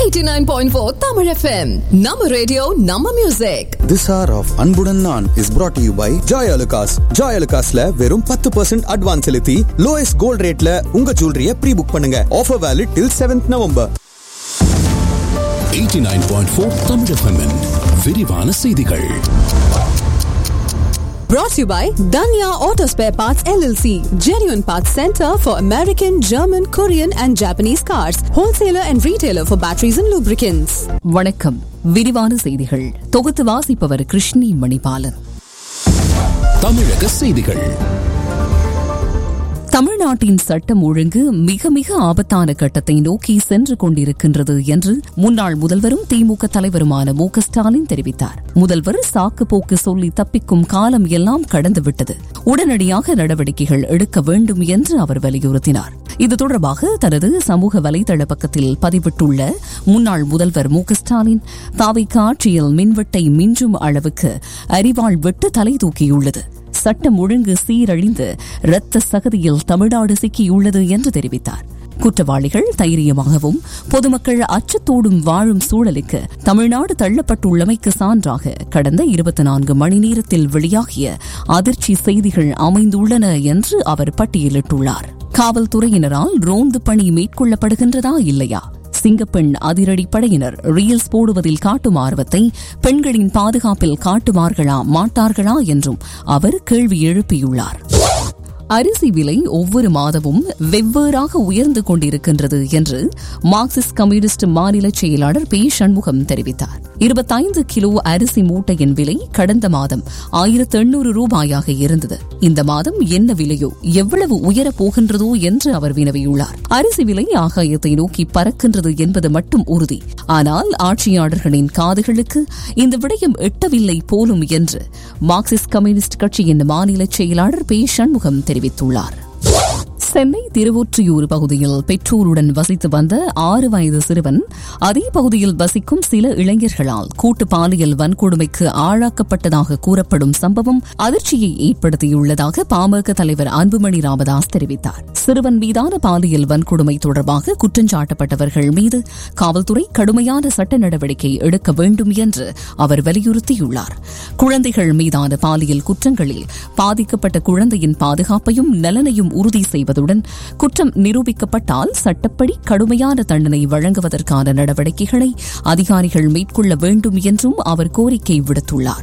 89.4 Tamil FM. நம்ம radio நம்ம music This hour of அன்புடன் நான் is brought to you by Joy Alucas. Joy Alucasல வெறும் பத்து பர்சன்ட் அட்வான்ஸ் செலுத்தி லோயஸ்ட் கோல்ட் ரேட்ல உங்க ஜுவல்லரிய ப்ரீ புக் பண்ணுங்க offer valid till seventh November 89.4 Tamil எஃப்எம்மின் விரிவான செய்திகள் brought to you by Danya Auto Spare Parts LLC. Genuine Parts Center for American, German, Korean and Japanese cars. Wholesaler and retailer for batteries and lubricants. வணக்கம் விரிவான செய்திகள் தொகுத்து வாசிப்பவர் கிருஷ்ணி மணிபாலன் தமிழக செய்திகள் தமிழ்நாட்டின் சட்டம் ஒழுங்கு மிக மிக ஆபத்தான கட்டத்தை நோக்கி சென்று கொண்டிருக்கின்றது என்று முன்னாள் முதல்வரும் திமுக தலைவருமான மு க ஸ்டாலின் தெரிவித்தார் முதல்வர் சாக்கு போக்கு சொல்லி தப்பிக்கும் காலம் எல்லாம் கடந்துவிட்டது உடனடியாக நடவடிக்கைகள் எடுக்க வேண்டும் என்று அவர் வலியுறுத்தினார் இது தொடர்பாக தனது சமூக வலைதள பக்கத்தில் பதிவிட்டுள்ள முன்னாள் முதல்வர் மு க ஸ்டாலின் தாவைக்கு ஆட்சியில் மின்வெட்டை மிஞ்சும் அளவுக்கு அரிவாள் வெட்டு தலை தூக்கியுள்ளது சட்டம் ஒழுங்கு சீரழிந்து இரத்த சகதியில் தமிழ்நாடு சிக்கியுள்ளது என்று தெரிவித்தார் குற்றவாளிகள் தைரியமாகவும் பொதுமக்கள் அச்சத்தோடும் வாழும் சூழலுக்கு தமிழ்நாடு தள்ளப்பட்டுள்ளமைக்கு சான்றாக கடந்த இருபத்தி நான்கு மணி நேரத்தில் வெளியாகிய அதிர்ச்சி செய்திகள் அமைந்துள்ளன என்று அவர் பட்டியலிட்டுள்ளார் காவல்துறையினரால் ரோந்து பணி மேற்கொள்ளப்படுகின்றதா இல்லையா சிங்கப்பெண் அதிரடி படையினர் ரீல்ஸ் போடுவதில் காட்டும் ஆர்வத்தை பெண்களின் பாதுகாப்பில் காட்டுவார்களா மாட்டார்களா என்றும் அவர் கேள்வி எழுப்பியுள்ளார் அரிசி விலை ஒவ்வொரு மாதமும் வெவ்வேறாக உயர்ந்து கொண்டிருக்கின்றது என்று மார்க்சிஸ்ட் கம்யூனிஸ்ட் மாநில செயலாளர் பி சண்முகம் தெரிவித்தார் இருபத்தைந்து கிலோ அரிசி மூட்டையின் விலை கடந்த மாதம் ஆயிரத்து எண்ணூறு ரூபாயாக இருந்தது இந்த மாதம் என்ன விலையோ எவ்வளவு உயரப் போகின்றதோ என்று அவர் வினவியுள்ளார் அரிசி விலை ஆகாயத்தை நோக்கி பறக்கின்றது என்பது மட்டும் உறுதி ஆனால் ஆட்சியாளர்களின் காதுகளுக்கு இந்த விடயம் எட்டவில்லை போலும் என்று மார்க்சிஸ்ட் கம்யூனிஸ்ட் கட்சியின் மாநில செயலாளர் பி சண்முகம் தெரிவித்துள்ளார் சென்னை திருவொற்றியூர் பகுதியில் பெற்றோருடன் வசித்து வந்த ஆறு வயது சிறுவன் அதே பகுதியில் வசிக்கும் சில இளைஞர்களால் கூட்டு பாலியல் வன்கொடுமைக்கு ஆளாக்கப்பட்டதாக கூறப்படும் சம்பவம் அதிர்ச்சியை ஏற்படுத்தியுள்ளதாக பாமக தலைவர் அன்புமணி ராமதாஸ் தெரிவித்தார் சிறுவன் மீதான பாலியல் வன்கொடுமை தொடர்பாக குற்றஞ்சாட்டப்பட்டவர்கள் மீது காவல்துறை கடுமையான சட்ட நடவடிக்கை எடுக்க வேண்டும் என்று அவர் வலியுறுத்தியுள்ளார் குழந்தைகள் மீதான பாலியல் குற்றங்களில் பாதிக்கப்பட்ட குழந்தையின் பாதுகாப்பையும் நலனையும் உறுதி செய்வது செய்வதுடன் குற்றம் நிரூபிக்கப்பட்டால் சட்டப்படி கடுமையான தண்டனை வழங்குவதற்கான நடவடிக்கைகளை அதிகாரிகள் மேற்கொள்ள வேண்டும் என்றும் அவர் கோரிக்கை விடுத்துள்ளார்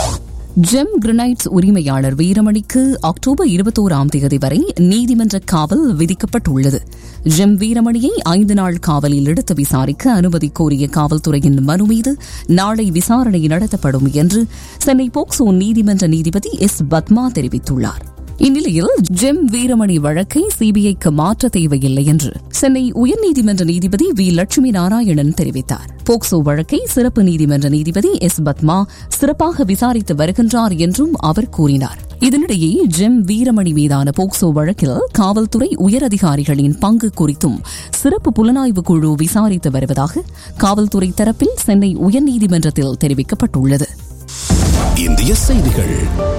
ஜெம் கிரனைட்ஸ் உரிமையாளர் வீரமணிக்கு அக்டோபர் இருபத்தோராம் தேதி வரை நீதிமன்ற காவல் விதிக்கப்பட்டுள்ளது ஜெம் வீரமணியை ஐந்து நாள் காவலில் எடுத்து விசாரிக்க அனுமதி கோரிய காவல்துறையின் மனு மீது நாளை விசாரணை நடத்தப்படும் என்று சென்னை போக்சோ நீதிமன்ற நீதிபதி எஸ் பத்மா தெரிவித்துள்ளார் இந்நிலையில் ஜெம் வீரமணி வழக்கை சிபிஐக்கு மாற்ற தேவையில்லை என்று சென்னை உயர்நீதிமன்ற நீதிபதி வி லட்சுமி நாராயணன் தெரிவித்தார் போக்சோ வழக்கை சிறப்பு நீதிமன்ற நீதிபதி எஸ் பத்மா சிறப்பாக விசாரித்து வருகின்றார் என்றும் அவர் கூறினார் இதனிடையே ஜெம் வீரமணி மீதான போக்சோ வழக்கில் காவல்துறை உயரதிகாரிகளின் பங்கு குறித்தும் சிறப்பு புலனாய்வு குழு விசாரித்து வருவதாக காவல்துறை தரப்பில் சென்னை உயர்நீதிமன்றத்தில் தெரிவிக்கப்பட்டுள்ளது இந்திய செய்திகள்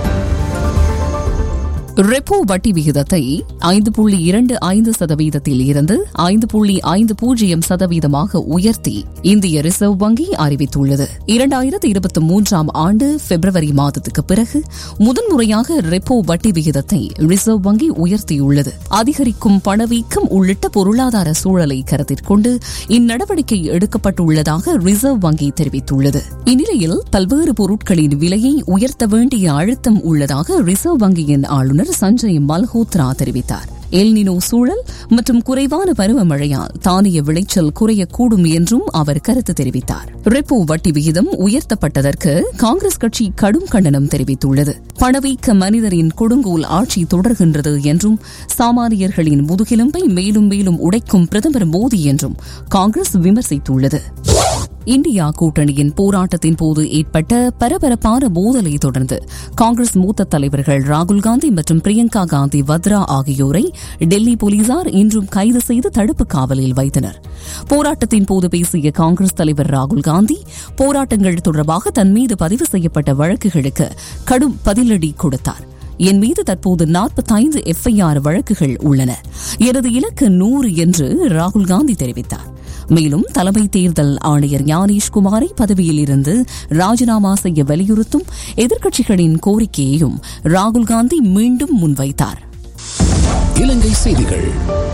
ரெப்போ வட்டி விகிதத்தை ஐந்து புள்ளி இரண்டு ஐந்து சதவீதத்தில் இருந்து ஐந்து புள்ளி ஐந்து பூஜ்ஜியம் சதவீதமாக உயர்த்தி இந்திய ரிசர்வ் வங்கி அறிவித்துள்ளது இரண்டாயிரத்து இருபத்தி மூன்றாம் ஆண்டு பிப்ரவரி மாதத்துக்கு பிறகு முதன்முறையாக ரெப்போ வட்டி விகிதத்தை ரிசர்வ் வங்கி உயர்த்தியுள்ளது அதிகரிக்கும் பணவீக்கம் உள்ளிட்ட பொருளாதார சூழலை கருத்தில் கொண்டு இந்நடவடிக்கை எடுக்கப்பட்டுள்ளதாக ரிசர்வ் வங்கி தெரிவித்துள்ளது இந்நிலையில் பல்வேறு பொருட்களின் விலையை உயர்த்த வேண்டிய அழுத்தம் உள்ளதாக ரிசர்வ் வங்கியின் ஆளுநர் சஞ்சய் மல்ஹோத்ரா தெரிவித்தார் எல்னினோ சூழல் மற்றும் குறைவான பருவமழையால் தானிய விளைச்சல் குறையக்கூடும் என்றும் அவர் கருத்து தெரிவித்தார் ரெப்போ வட்டி விகிதம் உயர்த்தப்பட்டதற்கு காங்கிரஸ் கட்சி கடும் கண்டனம் தெரிவித்துள்ளது பணவீக்க மனிதரின் கொடுங்கோல் ஆட்சி தொடர்கின்றது என்றும் சாமானியர்களின் முதுகெலும்பை மேலும் மேலும் உடைக்கும் பிரதமர் மோடி என்றும் காங்கிரஸ் விமர்சித்துள்ளது இந்தியா கூட்டணியின் போராட்டத்தின் போது ஏற்பட்ட பரபரப்பான மோதலை தொடர்ந்து காங்கிரஸ் மூத்த தலைவர்கள் ராகுல் காந்தி மற்றும் பிரியங்கா காந்தி வத்ரா ஆகியோரை டெல்லி போலீசார் இன்றும் கைது செய்து தடுப்பு காவலில் வைத்தனர் போராட்டத்தின் போது பேசிய காங்கிரஸ் தலைவர் ராகுல் காந்தி போராட்டங்கள் தொடர்பாக தன் மீது பதிவு செய்யப்பட்ட வழக்குகளுக்கு கடும் பதிலடி கொடுத்தார் என் மீது தற்போது நாற்பத்தைந்து எஃப்ஐஆர் வழக்குகள் உள்ளன எனது இலக்கு நூறு என்று ராகுல் காந்தி தெரிவித்தார் மேலும் தலைமை தேர்தல் ஆணையர் ஞானேஷ் குமாரை பதவியில் இருந்து ராஜினாமா செய்ய வலியுறுத்தும் எதிர்க்கட்சிகளின் கோரிக்கையையும் ராகுல் காந்தி மீண்டும் முன்வைத்தார் இலங்கை செய்திகள்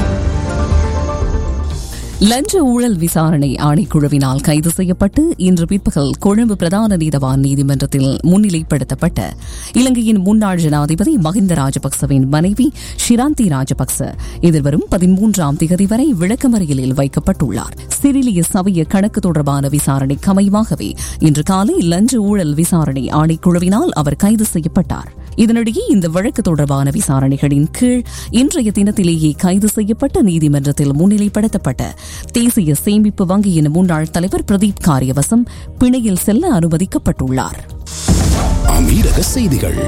லஞ்ச ஊழல் விசாரணை ஆணைக்குழுவினால் கைது செய்யப்பட்டு இன்று பிற்பகல் கொழும்பு பிரதான நீதவான் நீதிமன்றத்தில் முன்னிலைப்படுத்தப்பட்ட இலங்கையின் முன்னாள் ஜனாதிபதி மஹிந்த ராஜபக்சவின் மனைவி ஷிராந்தி ராஜபக்ச எதிர்வரும் பதிமூன்றாம் திகதி வரை விளக்கமறியலில் வைக்கப்பட்டுள்ளார் சிறிலிய சபைய கணக்கு தொடர்பான விசாரணைக்கு அமைவாகவே இன்று காலை லஞ்ச ஊழல் விசாரணை ஆணைக்குழுவினால் அவர் கைது செய்யப்பட்டார் இதனிடையே இந்த வழக்கு தொடர்பான விசாரணைகளின் கீழ் இன்றைய தினத்திலேயே கைது செய்யப்பட்ட நீதிமன்றத்தில் முன்னிலைப்படுத்தப்பட்ட தேசிய சேமிப்பு வங்கியின் முன்னாள் தலைவர் பிரதீப் காரியவசம் பிணையில் செல்ல அனுமதிக்கப்பட்டுள்ளார் அமீரக செய்திகள்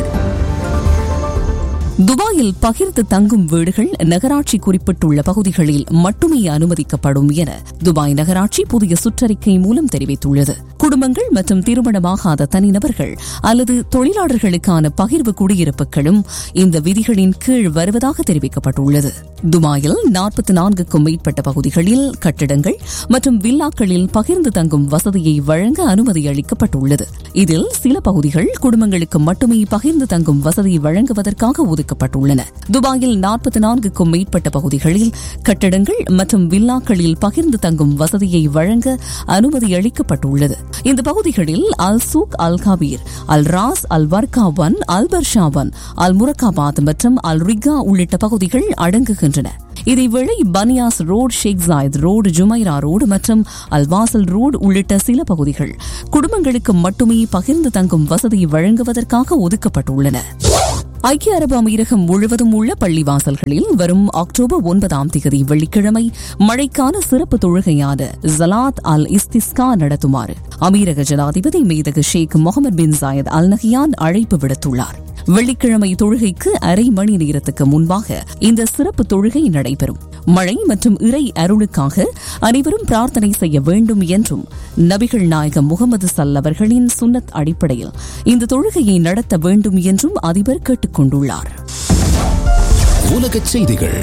துபாயில் பகிர்ந்து தங்கும் வீடுகள் நகராட்சி குறிப்பிட்டுள்ள பகுதிகளில் மட்டுமே அனுமதிக்கப்படும் என துபாய் நகராட்சி புதிய சுற்றறிக்கை மூலம் தெரிவித்துள்ளது குடும்பங்கள் மற்றும் திருமணமாகாத தனிநபர்கள் அல்லது தொழிலாளர்களுக்கான பகிர்வு குடியிருப்புகளும் இந்த விதிகளின் கீழ் வருவதாக தெரிவிக்கப்பட்டுள்ளது துபாயில் நாற்பத்தி நான்குக்கும் மேற்பட்ட பகுதிகளில் கட்டிடங்கள் மற்றும் வில்லாக்களில் பகிர்ந்து தங்கும் வசதியை வழங்க அனுமதி அளிக்கப்பட்டுள்ளது இதில் சில பகுதிகள் குடும்பங்களுக்கு மட்டுமே பகிர்ந்து தங்கும் வசதி வழங்குவதற்காக ஒதுக்கப்பட்டுள்ளன துபாயில் நாற்பத்தி நான்குக்கும் மேற்பட்ட பகுதிகளில் கட்டடங்கள் மற்றும் வில்லாக்களில் பகிர்ந்து தங்கும் வசதியை வழங்க அனுமதி அளிக்கப்பட்டுள்ளது இந்த பகுதிகளில் Al Souk Al Kabir Al Ras Al Warqa one Al Barsha one Al Muraqqabat மற்றும் அல் ரிகா உள்ளிட்ட பகுதிகள் அடங்குகின்றன இதேவேளை Baniyas road Sheikh Zayed road Jumeirah road மற்றும் அல்வாசல் ரோடு உள்ளிட்ட சில பகுதிகள் குடும்பங்களுக்கு மட்டுமே பகிர்ந்து தங்கும் வசதி வழங்குவதற்காக ஒதுக்கப்பட்டுள்ளன ஐக்கிய அரபு அமீரகம் முழுவதும் உள்ள பள்ளிவாசல்களில் வரும் அக்டோபர் ஒன்பதாம் தேதி வெள்ளிக்கிழமை மழைக்கான சிறப்பு தொழுகையான ஜலாத் அல் இஸ்திஸ்கா நடத்துமாறு அமீரக ஜனாதிபதி மேதகு Sheikh Mohamed bin Zayed Al Nahyan அழைப்பு விடுத்துள்ளார் வெள்ளிக்கிழமை தொழுகைக்கு அரை மணி நேரத்துக்கு முன்பாக இந்த சிறப்பு தொழுகை நடைபெறும் மழை மற்றும் இறை அருளுக்காக அனைவரும் பிரார்த்தனை செய்ய வேண்டும் என்றும் நபிகள் நாயகம் முகமது சல்லவர்களின் சுன்னத் அடிப்படையில் இந்த தொழுகையை நடத்த வேண்டும் என்றும் அதிபர் கேட்டுக் கொண்டுள்ளார் உலகச் செய்திகள்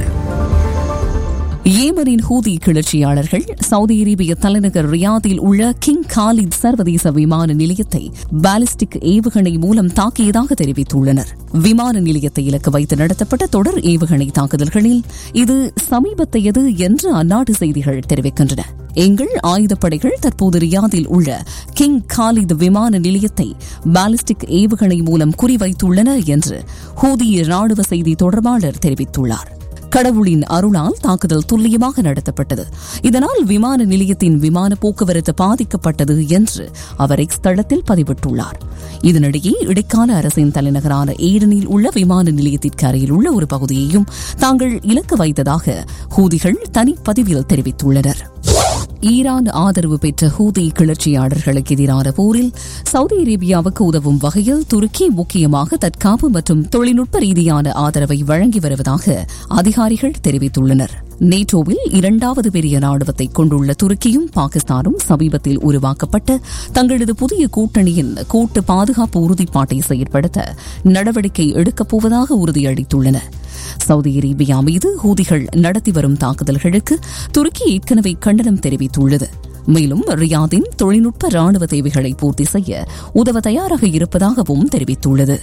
ஏமனின் ஹூதி கிளர்ச்சியாளர்கள் சவுதி அரேபிய தலைநகர் ரியாதில் உள்ள கிங் காலித் சர்வதேச விமான நிலையத்தை பாலிஸ்டிக் ஏவுகணை மூலம் தாக்கியதாக தெரிவித்துள்ளனர் விமான நிலையத்தை இலக்கு வைத்து நடத்தப்பட்ட தொடர் ஏவுகணை தாக்குதல்களில் இது சமீபத்தையது என்று அந்நாட்டு செய்திகள் தெரிவிக்கின்றன எங்கள் ஆயுதப்படைகள் தற்போது ரியாதில் உள்ள கிங் காலித் விமான நிலையத்தை பாலிஸ்டிக் ஏவுகணை மூலம் குறிவைத்துள்ளன என்று ஹூதி ராணுவ செய்தி தொடர்பாளர் தெரிவித்துள்ளார் கடவுளின் அருளால் தாக்குதல் துல்லியமாக நடத்தப்பட்டது இதனால் விமான நிலையத்தின் விமான போக்குவரத்து பாதிக்கப்பட்டது என்று அவர் எக்ஸ் தளத்தில் பதிவிட்டுள்ளார் இதனிடையே இடைக்கால அரசின் தலைநகரான ஏடனில் உள்ள விமான நிலையத்திற்கு அருகில் உள்ள ஒரு பகுதியையும் தாங்கள் இலக்கு வைத்ததாக ஹூதிகள் தனிப்பதிவில் தெரிவித்துள்ளனர் ஈரான் ஆதரவு பெற்ற ஹூதி கிளர்ச்சியாளர்களுக்கு எதிரான போரில் சவுதி அரேபியாவுக்கு உதவும் வகையில் துருக்கி முக்கியமாக தற்காப்பு மற்றும் தொழில்நுட்ப ரீதியான ஆதரவை வழங்கி வருவதாக அதிகாரிகள் தெரிவித்துள்ளனர் நேட்டோவில் இரண்டாவது பெரிய ராணுவத்தை கொண்டுள்ள துருக்கியும் பாகிஸ்தானும் சமீபத்தில் உருவாக்கப்பட்ட தங்களது புதிய கூட்டணியின் கூட்டு பாதுகாப்பு உறுதிப்பாட்டை செயற்படுத்த நடவடிக்கை எடுக்கப் போவதாக உறுதியளித்துள்ளன சவுதி அரேபியா மீது ஹூதிகள் நடத்தி வரும் தாக்குதல்களுக்கு துருக்கி ஏற்கனவே கண்டனம் தெரிவித்துள்ளது மேலும் ரியாதின் தொழில்நுட்ப ராணுவ தேவைகளை பூர்த்தி செய்ய உதவ தயாராக இருப்பதாகவும் தெரிவித்துள்ளது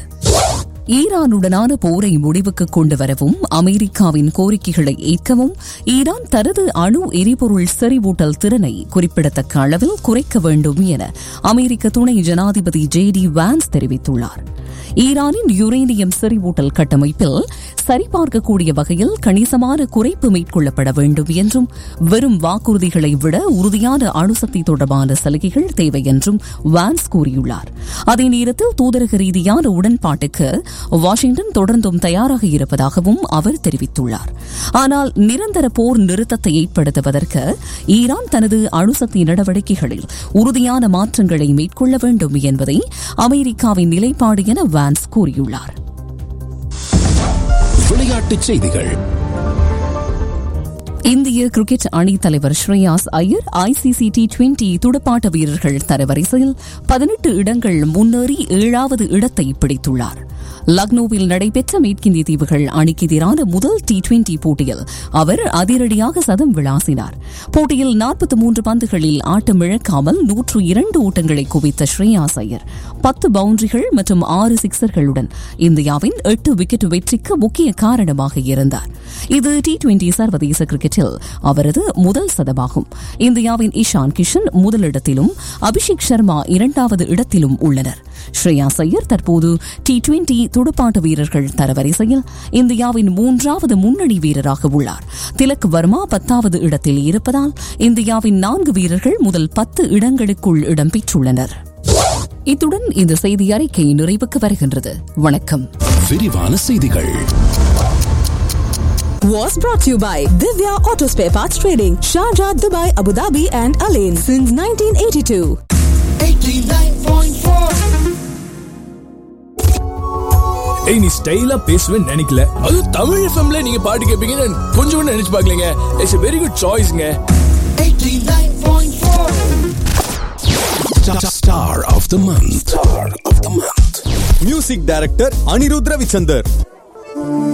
ஈரானுடனான போரை முடிவுக்கு கொண்டு வரவும் அமெரிக்காவின் கோரிக்கைகளை ஏற்கவும் ஈரான் தனது அணு எரிபொருள் செறிவூட்டல் திறனை குறிப்பிடத்தக்க அளவில் குறைக்க வேண்டும் என அமெரிக்க துணை ஜனாதிபதி ஜே டி வான்ஸ் தெரிவித்துள்ளார் ஈரானின் யுரேனியம் செறிவூட்டல் கட்டமைப்பில் சரிபார்க்கக்கூடிய வகையில் கணிசமான குறைப்பு மேற்கொள்ளப்பட வேண்டும் என்றும் வெறும் வாக்குறுதிகளை விட உறுதியான அணுசக்தி தொடர்பான சலுகைகள் தேவை என்றும் வான்ஸ் கூறியுள்ளார் அதே நேரத்தில் தூதரக ரீதியான உடன்பாட்டுக்கு வாஷிங்டன் தொடர்ந்தும் தயாராக இருப்பதாகவும் அவர் தெரிவித்துள்ளார் ஆனால் நிரந்தர போர் நிறுத்தத்தை ஏற்படுத்துவதற்கு ஈரான் தனது அணுசக்தி நடவடிக்கைகளில் உறுதியான மாற்றங்களை மேற்கொள்ள வேண்டும் என்பதை அமெரிக்காவின் நிலைப்பாடு என வான்ஸ் கூறியுள்ளார் விளையாட்டுச் செய்திகள் இந்திய கிரிக்கெட் அணி தலைவர் Shreyas Iyer ICC T twenty துடுப்பாட்ட வீரர்கள் தரவரிசையில் பதினெட்டு இடங்கள் முன்னேறி ஏழாவது இடத்தை பிடித்துள்ளார் லக்னோவில் நடைபெற்ற மேற்கிந்திய தீவுகள் அணிக்கு எதிரான முதல் டி டுவெண்டி போட்டியில் அவர் அதிரடியாக சதம் விளாசினார் போட்டியில் நாற்பத்தி மூன்று பந்துகளில் ஆட்டம் இழக்காமல் நூற்று இரண்டு ஓட்டங்களை குவித்த ஸ்ரேயாஸ் ஐயர் பத்து பவுண்டரிகள் மற்றும் ஆறு சிக்சர்களுடன் இந்தியாவின் எட்டு விக்கெட் வெற்றிக்கு முக்கிய காரணமாக இருந்தார் இது டி டுவெண்டி சர்வதேச கிரிக்கெட்டில் அவரது முதல் சதமாகும் இந்தியாவின் இஷான் கிஷன் முதலிடத்திலும் அபிஷேக் சர்மா இரண்டாவது இடத்திலும் உள்ளனர் ஸ்ரேயாஸ் ஐயர் தற்போது டி டுவெண்டி துடுப்பாட்ட வீரர்கள் தரவரிசையில் இந்தியாவின் மூன்றாவது முன்னணி வீரராக உள்ளார் திலக் வர்மா பத்தாவது இடத்தில் இருப்பதால் இந்தியாவின் நான்கு வீரர்கள் முதல் பத்து இடங்களுக்குள் இடம்பெற்றுள்ளனர் இத்துடன் இந்த செய்தி அறிக்கை நிறைவுக்கு வருகின்றது வணக்கம் விரிவான செய்திகள் Was brought to you by Divya Auto Spare Parts Trading, Sharjah, Dubai, Abu Dhabi, and Alain since 1982. ஏய் நீ ஸ்டைலா பேசுவேன்னு நினைக்கல அது தமிழ் எஃப்எம்ல நீங்க பாட்டு கேட்பீங்கன்னு கொஞ்சம் கூட நினைச்சு பார்க்கலங்க இட்ஸ் வெரி குட் சாய்ஸ்ங்க Star of the month. Star of the month. Music director Anirudh Ravichander